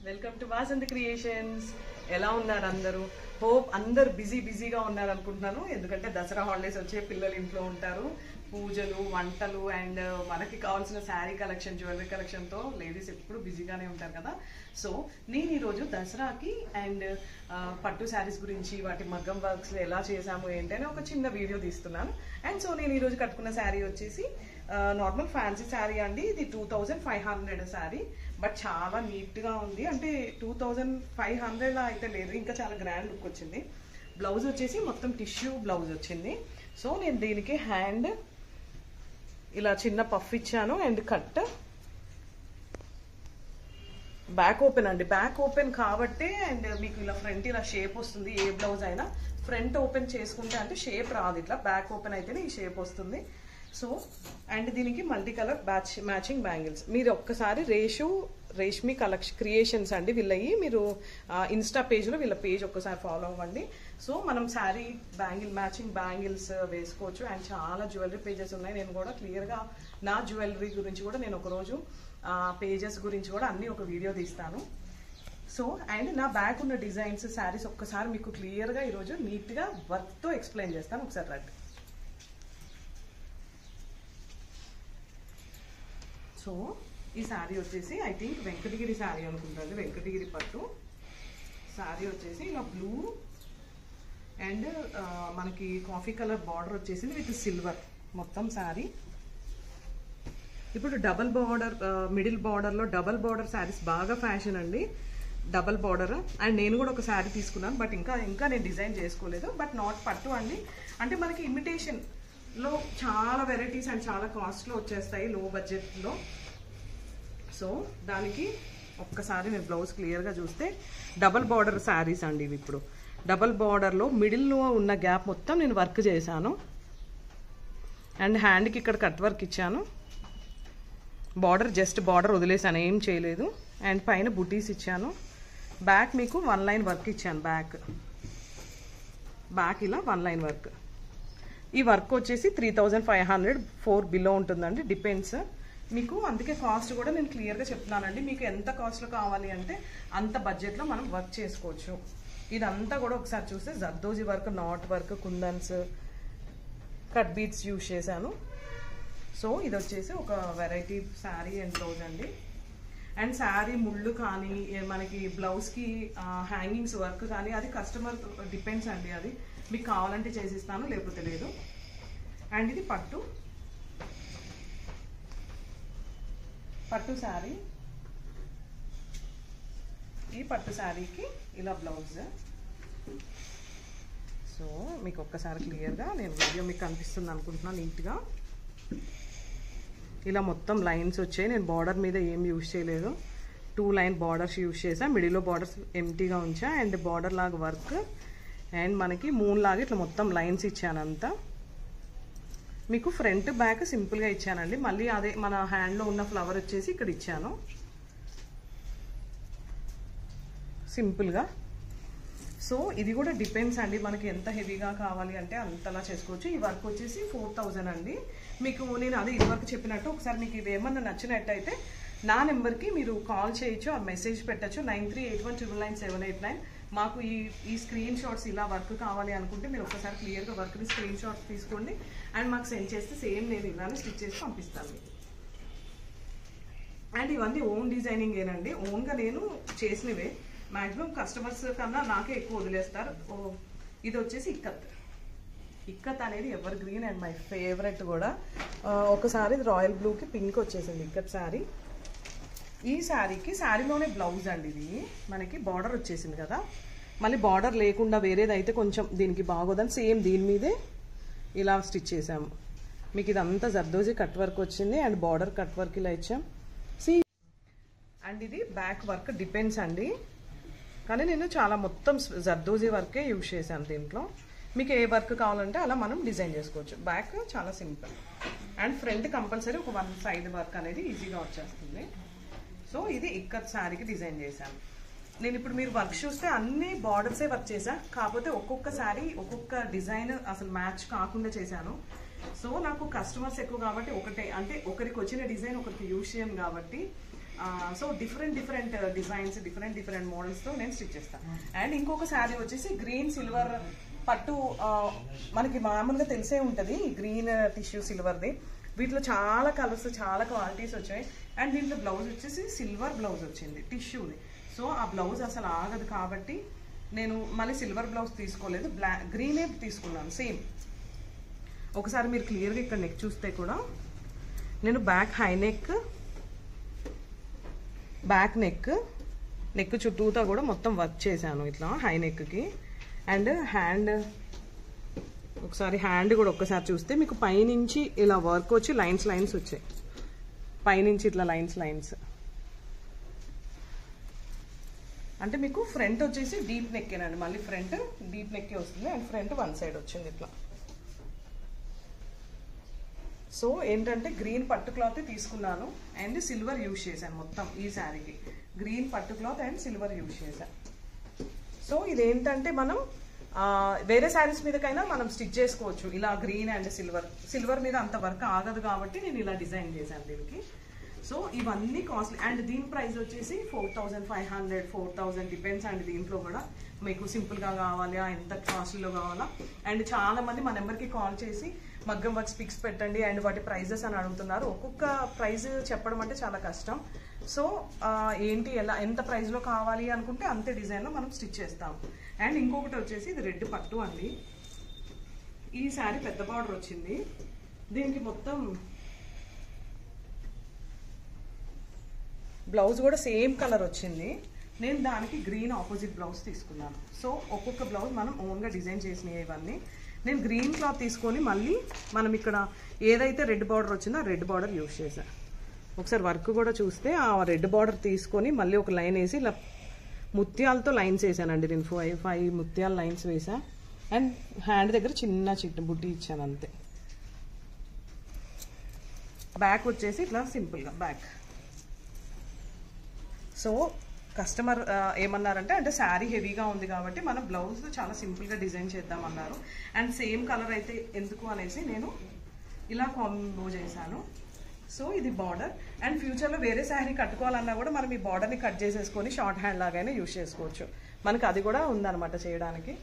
welcome to Vasanthi creations ఎలా ఉన్నారు అందరూ హోప్ అందరు బిజీ బిజీగా ఉన్నారు అనుకుంటున్నాను ఎందుకంటే దసరా హాలిడేస్ వచ్చే పిల్లలు ఇంట్లో ఉంటారు పూజలు వంటలు అండ్ మనకి కావాల్సిన శారీ కలెక్షన్ జ్యువెలరీ కలెక్షన్తో లేడీస్ ఎప్పుడు బిజీగానే ఉంటారు కదా సో నేను ఈరోజు దసరాకి అండ్ పట్టు శారీస్ గురించి వాటి మగ్గం వర్క్స్ ఎలా చేసాము ఏంటని ఒక చిన్న వీడియో తీస్తున్నాను అండ్ సో నేను ఈరోజు కట్టుకున్న శారీ వచ్చేసి నార్మల్ ఫ్యాన్సీ శారీ అండి ఇది two thousand five hundred sari but చాలా నీట్గా ఉంది అంటే టూ థౌజండ్ ఫైవ్ హండ్రెడ్ అయితే లేదు ఇంకా చాలా గ్రాండ్ లుక్ వచ్చింది బ్లౌజ్ వచ్చేసి మొత్తం టిష్యూ బ్లౌజ్ వచ్చింది సో నేను దీనికి హ్యాండ్ ఇలా చిన్న పఫ్ ఇచ్చాను అండ్ కట్ బ్యాక్ ఓపెన్ అండి బ్యాక్ ఓపెన్ కాబట్టే అండ్ మీకు ఇలా ఫ్రంట్ ఇలా షేప్ వస్తుంది ఏ బ్లౌజ్ అయినా ఫ్రంట్ ఓపెన్ చేసుకుంటే అంటే షేప్ రాదు ఇట్లా బ్యాక్ ఓపెన్ అయితేనే ఈ షేప్ వస్తుంది సో అండ్ దీనికి multi colour batch matching bangles మీరు ఒక్కసారి రేషు రేష్మి కలెక్షన్ క్రియేషన్స్ అండి వీళ్ళయి మీరు ఇన్స్టా పేజ్లో వీళ్ళ పేజ్ ఒక్కసారి ఫాలో అవ్వండి సో మనం శారీ బ్యాంగిల్ మ్యాచింగ్ బ్యాంగిల్స్ వేసుకోవచ్చు అండ్ చాలా జ్యువెలరీ పేజెస్ ఉన్నాయి నేను కూడా క్లియర్గా నా జ్యువెలరీ గురించి కూడా నేను ఒకరోజు పేజెస్ గురించి కూడా అన్ని ఒక వీడియో తీస్తాను సో అండ్ నా బ్యాక్ ఉన్న డిజైన్స్ శారీస్ ఒక్కసారి మీకు క్లియర్గా ఈరోజు నీట్గా వర్క్తో ఎక్స్ప్లెయిన్ చేస్తాను ఒకసారి రండి సో ఈ శారీ వచ్చేసి ఐ థింక్ వెంకటగిరి శారీ అనుకుంటుంది వెంకటగిరి పట్టు శారీ వచ్చేసి ఇలా బ్లూ అండ్ మనకి కాఫీ కలర్ బార్డర్ వచ్చేసింది విత్ సిల్వర్ మొత్తం శారీ ఇప్పుడు డబల్ బార్డర్ మిడిల్ బార్డర్లో డబల్ బార్డర్ శారీస్ బాగా ఫ్యాషన్ అండి డబల్ బార్డర్ అండ్ నేను కూడా ఒక శారీ తీసుకున్నాను బట్ ఇంకా ఇంకా నేను డిజైన్ చేసుకోలేదు బట్ నాట్ పట్టు అండి అంటే మనకి ఇమిటేషన్లో చాలా వెరైటీస్ అండ్ చాలా కాస్ట్లో వచ్చేస్తాయి లో బడ్జెట్లో సో దానికి ఒక్కసారి నేను బ్లౌజ్ క్లియర్గా చూస్తే డబల్ బార్డర్ శారీస్ అండి ఇవి ఇప్పుడు డబల్ బార్డర్లో మిడిల్లో ఉన్న గ్యాప్ మొత్తం నేను వర్క్ చేశాను అండ్ హ్యాండ్కి ఇక్కడ కట్ వర్క్ ఇచ్చాను బార్డర్ జస్ట్ బార్డర్ వదిలేసాను ఏం చేయలేదు అండ్ పైన బుటీస్ ఇచ్చాను బ్యాక్ మీకు వన్ లైన్ వర్క్ ఇచ్చాను బ్యాక్ బ్యాక్ ఇలా వన్ లైన్ వర్క్ ఈ వర్క్ వచ్చేసి three thousand five hundred four below ఉంటుందండి డిపెండ్స్ మీకు అందుకే కాస్ట్ కూడా నేను క్లియర్గా చెప్తున్నానండి మీకు ఎంత కాస్ట్లో కావాలి అంటే అంత బడ్జెట్లో మనం వర్క్ చేసుకోవచ్చు ఇదంతా కూడా ఒకసారి చూస్తే జర్దోజీ వర్క్ నాట్ వర్క్ కుందన్స్ కట్ బీట్స్ యూజ్ చేశాను సో ఇది వచ్చేసి ఒక వెరైటీ శారీ అండ్ బ్లౌజ్ అండి అండ్ శారీ ముళ్ళు కానీ మనకి బ్లౌజ్కి హ్యాంగింగ్స్ వర్క్ కానీ అది కస్టమర్ డిపెండ్స్ అండి అది మీకు కావాలంటే చేసిస్తాను లేకపోతే లేదు అండ్ ఇది పట్టు పట్టు శారీ ఈ పట్టు శారీకి ఇలా బ్లౌజ్ సో మీకు ఒక్కసారి క్లియర్గా నేను వీడియో మీకు కనిపిస్తుంది అనుకుంటున్నాను నీట్గా ఇలా మొత్తం లైన్స్ వచ్చాయి నేను బార్డర్ మీద ఏం యూజ్ చేయలేదు టూ లైన్ బార్డర్స్ యూజ్ చేసా మిడిల్లో బార్డర్స్ ఎంటీగా ఉంచా అండ్ బార్డర్ లాగా వర్క్ అండ్ మనకి మూన్ లాగా ఇట్లా మొత్తం లైన్స్ ఇచ్చాను అంతా మీకు ఫ్రంట్ బ్యాక్ సింపుల్గా ఇచ్చానండి మళ్ళీ అదే మన హ్యాండ్లో ఉన్న ఫ్లవర్ వచ్చేసి ఇక్కడ ఇచ్చాను సింపుల్గా సో ఇది కూడా డిపెండ్స్ అండి మనకి ఎంత హెవీగా కావాలి అంటే అంతలా చేసుకోవచ్చు ఈ వర్క్ వచ్చేసి ఫోర్ థౌజండ్ అండి మీకు నేను అదే ఇది వరకు చెప్పినట్టు ఒకసారి మీకు ఇది ఏమన్నా నచ్చినట్టయితే నా నెంబర్కి మీరు కాల్ చేయొచ్చు ఆ మెసేజ్ పెట్టచ్చు nine three eight one triple nine seven eight nine మాకు ఈ ఈ స్క్రీన్ షాట్స్ ఇలా వర్క్ కావాలి అనుకుంటే మీరు ఒకసారి క్లియర్గా వర్క్ని స్క్రీన్ షాట్స్ తీసుకోండి అండ్ మాకు సెండ్ చేస్తే సేమ్ నేను ఇలానే స్టిచ్ చేసి పంపిస్తాను అండ్ ఇవన్నీ ఓన్ డిజైనింగ్ ఏనండి ఓన్గా నేను చేసినవే మ్యాక్సిమం కస్టమర్స్ కన్నా నాకే ఎక్కువ వదిలేస్తారు ఇది వచ్చేసి ఇక్కత్ ఇక్కత్ అనేది evergreen and my favourite కూడా ఒకసారి రాయల్ బ్లూకి పింక్ వచ్చేసింది ఇక్కత్ శారీ ఈ శారీకి శారీలోనే బ్లౌజ్ అండి ఇది మనకి బార్డర్ వచ్చేసింది కదా మళ్ళీ బార్డర్ లేకుండా వేరేది అయితే కొంచెం దీనికి బాగోదని సేమ్ దీని మీదే ఇలా స్టిచ్ చేసాము మీకు ఇదంతా జర్దోజీ కట్ వర్క్ వచ్చింది అండ్ బార్డర్ కట్ వర్క్ ఇలా ఇచ్చాం సి అండ్ ఇది బ్యాక్ వర్క్ డిపెండ్స్ అండి కానీ నేను చాలా మొత్తం జర్దోజీ వర్కే యూజ్ చేశాను దీంట్లో మీకు ఏ వర్క్ కావాలంటే అలా మనం డిజైన్ చేసుకోవచ్చు బ్యాక్ చాలా సింపుల్ అండ్ ఫ్రంట్ కంపల్సరీ ఒక వన్ సైడ్ వర్క్ అనేది ఈజీగా వచ్చేస్తుంది సో ఇది ఇక్కత్ శారీకి డిజైన్ చేశాను నేను ఇప్పుడు మీరు వర్క్ చూస్తే అన్ని బార్డర్సే వర్క్ చేశా కాకపోతే ఒక్కొక్క శారీ ఒక్కొక్క డిజైన్ అసలు మ్యాచ్ కాకుండా చేశాను సో నాకు కస్టమర్స్ ఎక్కువ కాబట్టి ఒకటే అంటే ఒకరికి వచ్చిన డిజైన్ ఒకరికి యూజ్ చేయను కాబట్టి so different different designs different different మోడల్స్తో నేను స్టిచ్ చేస్తాను అండ్ ఇంకొక శారీ వచ్చేసి గ్రీన్ సిల్వర్ పట్టు ఆ, మనకి మామూలుగా తెలిసే ఉంటుంది గ్రీన్ టిష్యూ సిల్వర్ది వీటిలో చాలా కలర్స్ చాలా క్వాలిటీస్ వచ్చాయి అండ్ దీంట్లో బ్లౌజ్ వచ్చేసి సిల్వర్ బ్లౌజ్ వచ్చింది టిష్యూది సో ఆ బ్లౌజ్ అసలు ఆగదు కాబట్టి నేను మళ్ళీ సిల్వర్ బ్లౌజ్ తీసుకోలేదు బ్లాక్ గ్రీనే తీసుకున్నాను సేమ్ ఒకసారి మీరు క్లియర్గా ఇక్కడ నెక్ చూస్తే కూడా నేను back high neck back neck neck చుట్టూతా కూడా మొత్తం వర్క్ చేశాను ఇట్లా హై నెక్కి అండ్ హ్యాండ్ ఒకసారి హ్యాండ్ కూడా ఒక్కసారి చూస్తే మీకు పైనుంచి ఇలా వర్క్ వచ్చి లైన్స్ లైన్స్ వచ్చాయి పైనుంచి ఇట్లా లైన్స్ లైన్స్ అంటే మీకు ఫ్రంట్ వచ్చేసి డీప్ నెక్కేనండి మళ్ళీ ఫ్రంట్ డీప్ నెక్కే వస్తుంది అండ్ ఫ్రంట్ వన్ సైడ్ వచ్చింది ఇట్లా సో ఏంటంటే గ్రీన్ పట్టు క్లాత్ తీసుకున్నాను అండ్ సిల్వర్ యూజ్ చేశాను మొత్తం ఈ శారీకి గ్రీన్ పట్టు క్లాత్ అండ్ సిల్వర్ యూజ్ చేశాను సో ఇదేంటంటే మనం ఆ, వేరే శారీస్ మీదకైనా మనం స్టిచ్ చేసుకోవచ్చు ఇలా గ్రీన్ అండ్ సిల్వర్ సిల్వర్ మీద అంత వర్క్ ఆగదు కాబట్టి నేను ఇలా డిజైన్ చేశాను దీనికి సో ఇవన్నీ కాస్ట్లీ అండ్ దీని ప్రైస్ వచ్చేసి four thousand five hundred four thousand depends and దీంట్లో కూడా మీకు సింపుల్గా కావాలా ఎంత కాస్ట్లీలో కావాలా అండ్ చాలా మంది మా నెంబర్కి కాల్ చేసి మగ్గం వర్క్స్ పిక్స్ పెట్టండి అండ్ వాటి ప్రైజెస్ అని అడుగుతున్నారు ఒక్కొక్క ప్రైస్ చెప్పడం అంటే చాలా కష్టం సో ఆ, ఏంటి ఎలా ఎంత ప్రైస్లో కావాలి అనుకుంటే అంతే డిజైన్లో మనం స్టిచ్ చేస్తాం అండ్ ఇంకొకటి వచ్చేసి ఇది రెడ్ పట్టు అండి ఈ శారీ పెద్ద బార్డర్ వచ్చింది దీనికి మొత్తం బ్లౌజ్ కూడా సేమ్ కలర్ వచ్చింది నేను దానికి గ్రీన్ ఆపోజిట్ బ్లౌజ్ తీసుకున్నాను సో ఒక్కొక్క బ్లౌజ్ మనం ఓన్గా డిజైన్ చేసినవి ఇవన్నీ నేను గ్రీన్ క్లాత్ తీసుకొని మళ్ళీ మనం ఇక్కడ ఏదైతే రెడ్ బార్డర్ వచ్చిందో ఆ రెడ్ బార్డర్ యూస్ చేశాను ఒకసారి వర్క్ కూడా చూస్తే ఆ రెడ్ బార్డర్ తీసుకొని మళ్ళీ ఒక లైన్ వేసి ఇలా ముత్యాలతో లైన్స్ వేసానండి నేను ఫైవ్ ఫైవ్ ముత్యాల లైన్స్ వేసా అండ్ హ్యాండ్ దగ్గర చిన్న చిట్టు బుట్టి ఇచ్చాను అంతే బ్యాక్ వచ్చేసి ఇట్లా సింపుల్గా బ్యాక్ సో కస్టమర్ ఆ, ఏమన్నారంటే అంటే శారీ హెవీగా ఉంది కాబట్టి మనం బ్లౌజ్ చాలా సింపుల్గా డిజైన్ చేద్దామన్నారు అండ్ సేమ్ కలర్ అయితే ఎందుకు అనేసి నేను ఇలా కాంబో చేశాను సో ఇది బార్డర్ అండ్ ఫ్యూచర్లో వేరే శారీ కట్టుకోవాలన్నా కూడా మనం ఈ బార్డర్ని కట్ చేసేసుకొని షార్ట్ హ్యాండ్ లాగానే యూజ్ చేసుకోవచ్చు మనకి అది కూడా ఉందన్నమాట చేయడానికి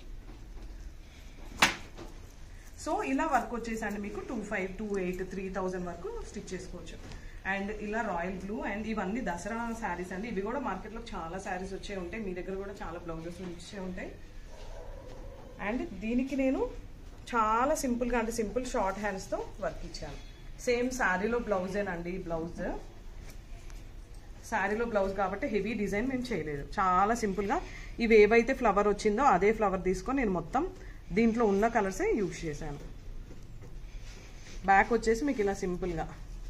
సో ఇలా వర్క్ వచ్చేసండి మీకు two five two eight three thousand వరకు స్టిచ్ చేసుకోవచ్చు అండ్ ఇలా రాయల్ బ్లూ అండ్ ఇవన్నీ దసరా శారీస్ అండి ఇవి కూడా మార్కెట్లో చాలా శారీస్ వచ్చే ఉంటాయి మీ దగ్గర కూడా చాలా బ్లౌజెస్ వచ్చే ఉంటాయి అండ్ దీనికి నేను చాలా సింపుల్గా అంటే సింపుల్ షార్ట్ హ్యాండ్స్తో వర్క్ ఇచ్చాను సేమ్ శారీలో బ్లౌజేనండి ఈ బ్లౌజ్ శారీలో బ్లౌజ్ కాబట్టి హెవీ డిజైన్ నేను చేయలేదు చాలా సింపుల్గా ఇవి ఏవైతే ఫ్లవర్ వచ్చిందో అదే ఫ్లవర్ తీసుకొని నేను మొత్తం దీంట్లో ఉన్న కలర్సే యూజ్ చేశాను బ్యాక్ వచ్చేసి మీకు ఇలా సింపుల్గా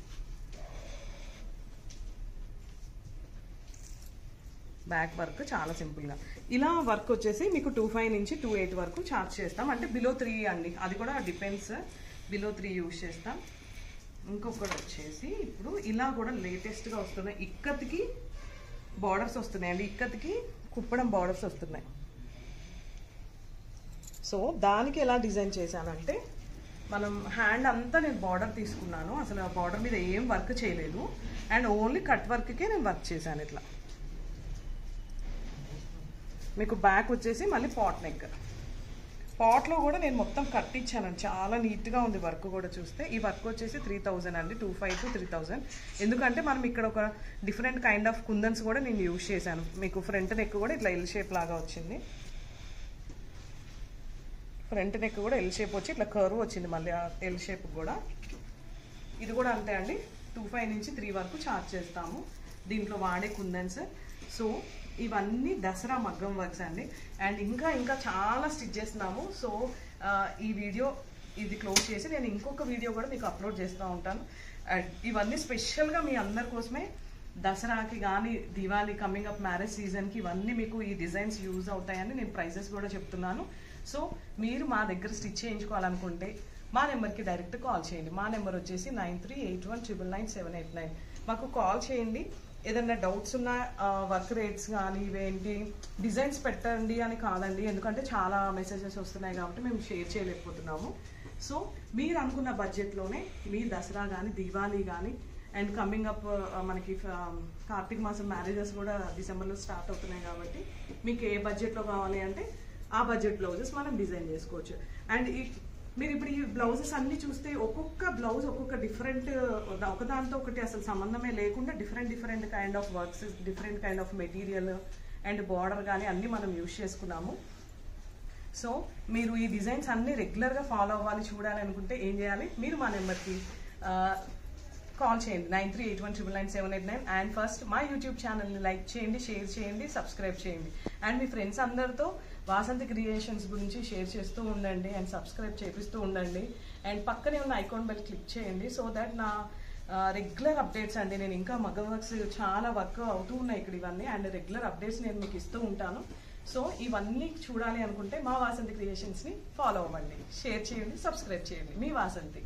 బ్యాక్ వర్క్ చాలా సింపుల్గా ఇలా వర్క్ వచ్చేసి మీకు టూ ఫైవ్ నుంచి టూ ఎయిట్ వరకు చార్జ్ చేస్తాం అంటే బిలో త్రీ అండి అది కూడా డిపెండ్స్ బిలో త్రీ యూజ్ చేస్తాం ఇంకొకటి వచ్చేసి ఇప్పుడు ఇలా కూడా లేటెస్ట్గా వస్తున్నాయి ఇక్కత్కి బార్డర్స్ వస్తున్నాయి అండి ఇక్కత్కి కుప్పడం బార్డర్స్ వస్తున్నాయి సో దానికి ఎలా డిజైన్ చేశానంటే మనం హ్యాండ్ అంతా నేను బార్డర్ తీసుకున్నాను అసలు ఆ బార్డర్ మీద ఏం వర్క్ చేయలేదు అండ్ ఓన్లీ కట్ వర్క్కే నేను వర్క్ చేశాను ఇట్లా మీకు బ్యాక్ వచ్చేసి మళ్ళీ పాట్ నెక్ పాట్లో కూడా నేను మొత్తం కట్ ఇచ్చానండి చాలా నీట్గా ఉంది వర్క్ కూడా చూస్తే ఈ వర్క్ వచ్చేసి త్రీ థౌజండ్ అండి two five to three thousand ఎందుకంటే మనం ఇక్కడ ఒక డిఫరెంట్ కైండ్ ఆఫ్ కుందన్స్ కూడా నేను యూజ్ చేశాను మీకు ఫ్రంట్ నెక్ కూడా ఇట్లా ఎల్ షేప్ లాగా వచ్చింది ఫ్రంట్ నెక్ కూడా ఎల్ షేప్ వచ్చి ఇట్లా కర్వ్ వచ్చింది మళ్ళీ ఎల్ షేప్ కూడా ఇది కూడా అంతే అండి టూ ఫైవ్ నుంచి త్రీ వరకు చార్జ్ చేస్తాము దీంట్లో వాడే కుందన్స్ సో ఇవన్నీ దసరా మగ్గం వర్క్స్ అండి అండ్ ఇంకా ఇంకా చాలా స్టిచ్ చేస్తున్నాము సో ఆ, ఈ వీడియో ఇది క్లోజ్ చేసి నేను ఇంకొక వీడియో కూడా మీకు అప్లోడ్ చేస్తూ ఉంటాను అండ్ ఇవన్నీ స్పెషల్గా మీ అందరి కోసమే దసరాకి కానీ దివాళీ కమింగ్ అప్ మ్యారేజ్ సీజన్కి ఇవన్నీ మీకు ఈ డిజైన్స్ యూజ్ అవుతాయని నేను ప్రైజెస్ కూడా చెప్తున్నాను సో మీరు మా దగ్గర స్టిచ్ చేయించుకోవాలనుకుంటే మా నెంబర్కి డైరెక్ట్ కాల్ చేయండి మా నెంబర్ వచ్చేసి nine three eight one triple nine seven eight nine మాకు కాల్ చేయండి ఏదైనా డౌట్స్ ఉన్న వర్క్ రేట్స్ కానీ ఇవేంటి డిజైన్స్ పెట్టండి అని కాదండి ఎందుకంటే చాలా మెసేజెస్ వస్తున్నాయి కాబట్టి మేము షేర్ చేయలేకపోతున్నాము సో మీరు అనుకున్న బడ్జెట్లోనే మీ దసరా కానీ దివాళీ కానీ అండ్ కమింగ్ అప్ మనకి ఫ- కార్తీక మాసం మ్యారేజెస్ కూడా డిసెంబర్లో స్టార్ట్ అవుతున్నాయి కాబట్టి మీకు ఏ బడ్జెట్లో కావాలి అంటే ఆ బడ్జెట్ బ్లౌజెస్ మనం డిజైన్ చేసుకోవచ్చు అండ్ ఈ మీరు ఇప్పుడు ఈ బ్లౌజెస్ అన్ని చూస్తే ఒక్కొక్క బ్లౌజ్ ఒక్కొక్క డిఫరెంట్ ఒకదాంతో ఒకటి అసలు సంబంధమే లేకుండా different different kind of works different kind of material and border కానీ అన్ని మనం యూజ్ చేసుకున్నాము సో మీరు ఈ డిజైన్స్ అన్ని రెగ్యులర్గా ఫాలో అవ్వాలి చూడాలి అనుకుంటే ఏం చేయాలి మీరు మా నెంబర్కి కాల్ చేయండి nine three eight one triple nine seven eight nine and first మా యూట్యూబ్ ఛానల్ని లైక్ చేయండి షేర్ చేయండి సబ్స్క్రైబ్ చేయండి అండ్ మీ ఫ్రెండ్స్ అందరితో వాసంతి క్రియేషన్స్ గురించి షేర్ చేస్తూ ఉండండి అండ్ సబ్స్క్రైబ్ చేపిస్తూ ఉండండి అండ్ పక్కనే ఉన్న ఐకాన్ బెల్ క్లిక్ చేయండి సో దట్ నా రెగ్యులర్ అప్డేట్స్ అండి నేను ఇంకా మగ వర్క్స్ చాలా వర్క్ అవుతూ ఉన్నాయి ఇక్కడ ఇవన్నీ అండ్ రెగ్యులర్ అప్డేట్స్ నేను మీకు ఇస్తూ ఉంటాను సో ఇవన్నీ చూడాలి అనుకుంటే మా వాసంతి క్రియేషన్స్ని ఫాలో అవ్వండి షేర్ చేయండి సబ్స్క్రైబ్ చేయండి మీ వాసంతి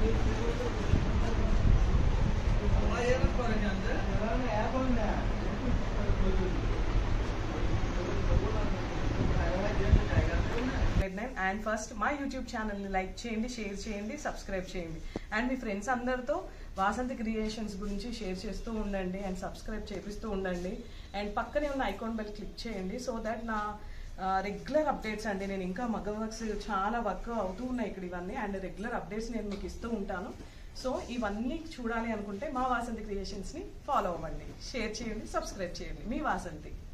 అండ్ ఫస్ట్ మా యూట్యూబ్ ఛానల్ని లైక్ చేయండి షేర్ చేయండి సబ్స్క్రైబ్ చేయండి అండ్ మీ ఫ్రెండ్స్ అందరితో వాసంతి క్రియేషన్స్ గురించి షేర్ చేస్తూ ఉండండి అండ్ సబ్స్క్రైబ్ చేపిస్తూ ఉండండి అండ్ పక్కనే ఉన్న ఐకాన్ బెల్ క్లిక్ చేయండి సో దట్ నా రెగ్యులర్ అప్డేట్స్ అండి నేను ఇంకా మగ్గ వర్క్స్ చాలా వర్క్ అవుతూ ఉన్నాయి ఇక్కడ ఇవన్నీ అండ్ రెగ్యులర్ అప్డేట్స్ నేను మీకు ఇస్తూ ఉంటాను సో ఇవన్నీ చూడాలి అనుకుంటే మా వాసంతి క్రియేషన్స్ని ఫాలో అవ్వండి షేర్ చేయండి సబ్స్క్రైబ్ చేయండి మీ వాసంతి